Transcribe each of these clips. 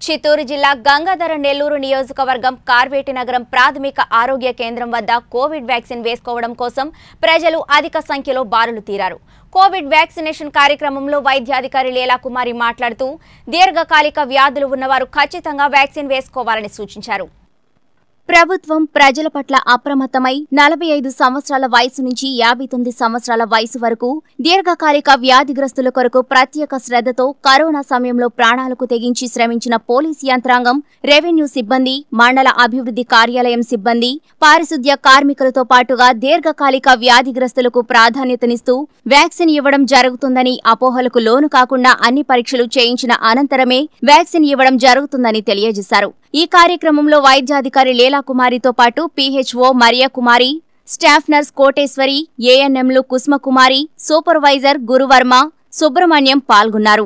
చిత్తూరు జిల్లా గంగాధర నెల్లూరు నియోజకవర్గం కార్వేటి నగరం ప్రాథమిక ఆరోగ్య కేంద్రం వద్ద కోవిడ్ వ్యాక్సిన్ వేసుకోవడం కోసం ప్రజలు అధిక సంఖ్యలో బారులు తీరారు కోవిడ్ వ్యాక్సినేషన్ కార్యక్రమంలో వైద్యాధికారి లీలా కుమారి మాట్లాడుతూ దీర్ఘకాలిక వ్యాధులు ఉన్నవారు ఖచ్చితంగా వ్యాక్సిన్ వేసుకోవాలని సూచించారు ప్రభుత్వం ప్రజల పట్ల అప్రమత్తమై నలభై ఐదు సంవత్సరాల వయసు నుంచి యాభై తొమ్మిది సంవత్సరాల వయసు వరకు దీర్ఘకాలిక వ్యాధిగ్రస్తుల కొరకు ప్రత్యేక శ్రద్ధతో కరోనా సమయంలో ప్రాణాలకు తెగించి శ్రమించిన పోలీస్ యంత్రాంగం రెవెన్యూ సిబ్బంది మండల అభివృద్ధి కార్యాలయం సిబ్బంది పారిశుద్ధ్య కార్మికులతో పాటుగా దీర్ఘకాలిక వ్యాధిగ్రస్తులకు ప్రాధాన్యతనిస్తూ వ్యాక్సిన్ ఇవ్వడం జరుగుతుందని అపోహలకు లోను కాకుండా అన్ని పరీక్షలు చేయించిన అనంతరమే వ్యాక్సిన్ ఇవ్వడం జరుగుతుందని తెలియజేశారు ఈ కార్యక్రమంలో వైద్యాధికారి లీలా కుమారితో పాటు PHO Mariya Kumari staff nurse Koteswari ఏఎన్ఎంలు కుస్మకుమారి సూపర్వైజర్ గురువర్మ సుబ్రహ్మణ్యం పాల్గొన్నారు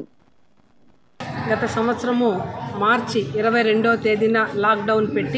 గత సంవత్సరము మార్చి ఇరవై రెండవ తేదీన లాక్డౌన్ పెట్టి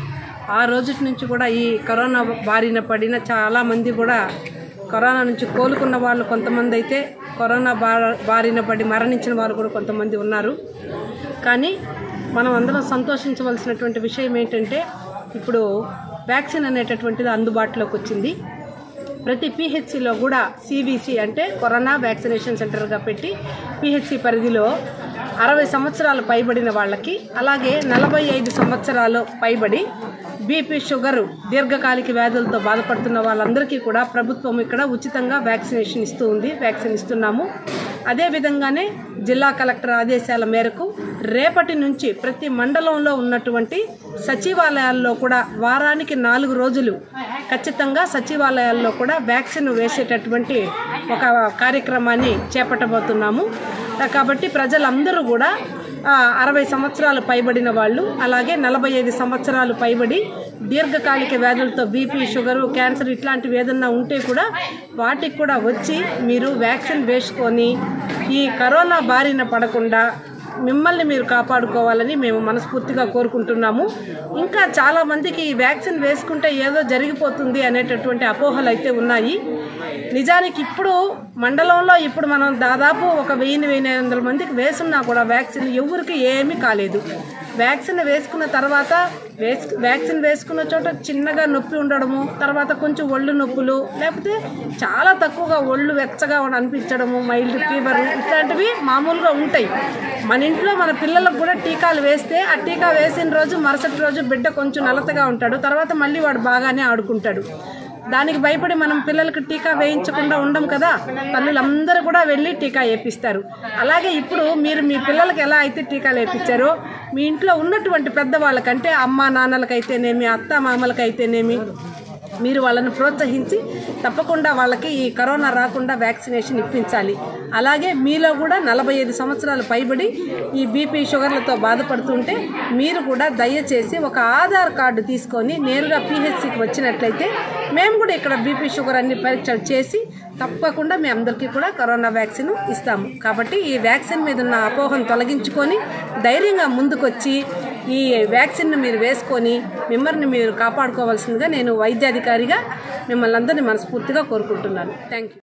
ఆ రోజు నుంచి కూడా ఈ కరోనా బారిన పడిన చాలామంది కూడా కరోనా నుంచి కోలుకున్న వాళ్ళు కొంతమంది అయితే కరోనా బా బారిన పడి మరణించిన వారు కూడా కొంతమంది ఉన్నారు కానీ మనం అందరం సంతోషించవలసినటువంటి విషయం ఏంటంటే ఇప్పుడు వ్యాక్సిన్ అనేటటువంటిది అందుబాటులోకి వచ్చింది ప్రతి పిహెచ్సిలో కూడా సిబిసి అంటే కరోనా వ్యాక్సినేషన్ సెంటర్గా పెట్టి పిహెచ్సి పరిధిలో అరవై సంవత్సరాలు పైబడిన వాళ్ళకి అలాగే నలభై ఐదు సంవత్సరాలు పైబడి బీపీ షుగర్ దీర్ఘకాలిక వ్యాధులతో బాధపడుతున్న వాళ్ళందరికీ కూడా ప్రభుత్వం ఇక్కడ ఉచితంగా వ్యాక్సినేషన్ ఇస్తూ ఉంది వ్యాక్సిన్ ఇస్తున్నాము అదేవిధంగానే జిల్లా కలెక్టర్ ఆదేశాల మేరకు రేపటి నుంచి ప్రతి మండలంలో ఉన్నటువంటి సచివాలయాల్లో కూడా వారానికి నాలుగు రోజులు ఖచ్చితంగా సచివాలయాల్లో కూడా వ్యాక్సిన్ వేసేటటువంటి ఒక కార్యక్రమాన్ని చేపట్టబోతున్నాము కాబట్టి ప్రజలందరూ కూడా ఆ, అరవై సంవత్సరాలు పైబడిన వాళ్ళు అలాగే నలభై ఐదు సంవత్సరాలు పైబడి దీర్ఘకాలిక వ్యాధులతో బీపీ షుగరు క్యాన్సర్ ఇట్లాంటివి ఏదన్నా ఉంటే కూడా వాటికి కూడా వచ్చి మీరు వ్యాక్సిన్ వేసుకొని ఈ కరోనా బారిన పడకుండా మిమ్మల్ని మీరు కాపాడుకోవాలని మేము మనస్ఫూర్తిగా కోరుకుంటున్నాము ఇంకా చాలామందికి ఈ వ్యాక్సిన్ వేసుకుంటే ఏదో జరిగిపోతుంది అనేటటువంటి అపోహలు అయితే ఉన్నాయి నిజానికి ఇప్పుడు మండలంలో ఇప్పుడు మనం దాదాపు ఒక వెయ్యి వెయ్యి వందల మందికి వేసున్నా కూడా వ్యాక్సిన్ ఎవరికి ఏమీ కాలేదు వ్యాక్సిన్ వేసుకున్న తర్వాత వేస్ వ్యాక్సిన్ వేసుకున్న చోట చిన్నగా నొప్పి ఉండడము తర్వాత కొంచెం ఒళ్ళు నొప్పులు లేకపోతే చాలా తక్కువగా ఒళ్ళు వెచ్చగా అనిపించడము మైల్డ్ ఫీవర్ ఇట్లాంటివి మామూలుగా ఉంటాయి మన ఇంట్లో మన పిల్లలకు కూడా టీకాలు వేస్తే ఆ టీకా వేసిన రోజు మరుసటి రోజు బిడ్డ కొంచెం నలతగా ఉంటాడు తర్వాత మళ్ళీ వాడు బాగానే ఆడుకుంటాడు దానికి భయపడి మనం పిల్లలకు టీకా వేయించకుండా ఉండం కదా తల్లులందరూ కూడా వెళ్ళి టీకా వేపిస్తారు అలాగే ఇప్పుడు మీరు మీ పిల్లలకి ఎలా అయితే టీకాలు వేయించారో మీ ఇంట్లో ఉన్నటువంటి పెద్దవాళ్ళకంటే అమ్మ నాన్నలకైతేనేమి అత్త మామలకైతేనేమి మీరు వాళ్ళని ప్రోత్సహించి తప్పకుండా వాళ్ళకి ఈ కరోనా రాకుండా వ్యాక్సినేషన్ ఇప్పించాలి అలాగే మీలో కూడా నలభై ఐదు సంవత్సరాలు పైబడి ఈ బీపీ షుగర్లతో బాధపడుతుంటే మీరు కూడా దయచేసి ఒక ఆధార్ కార్డు తీసుకొని నేరుగా పీహెచ్సికి వచ్చినట్లయితే మేము కూడా ఇక్కడ బీపీ షుగర్ అన్ని పరీక్షలు చేసి తప్పకుండా మీ అందరికీ కూడా కరోనా వ్యాక్సిన్ ఇస్తాము కాబట్టి ఈ వ్యాక్సిన్ మీద ఉన్న అపోహను తొలగించుకొని ధైర్యంగా ముందుకొచ్చి ఈ వ్యాక్సిన్ను మీరు వేసుకొని మిమ్మల్ని మీరు కాపాడుకోవాల్సిందిగా నేను వైద్యాధికారిగా మిమ్మల్ని అందరినీ మనస్ఫూర్తిగా కోరుకుంటున్నాను థ్యాంక్ యూ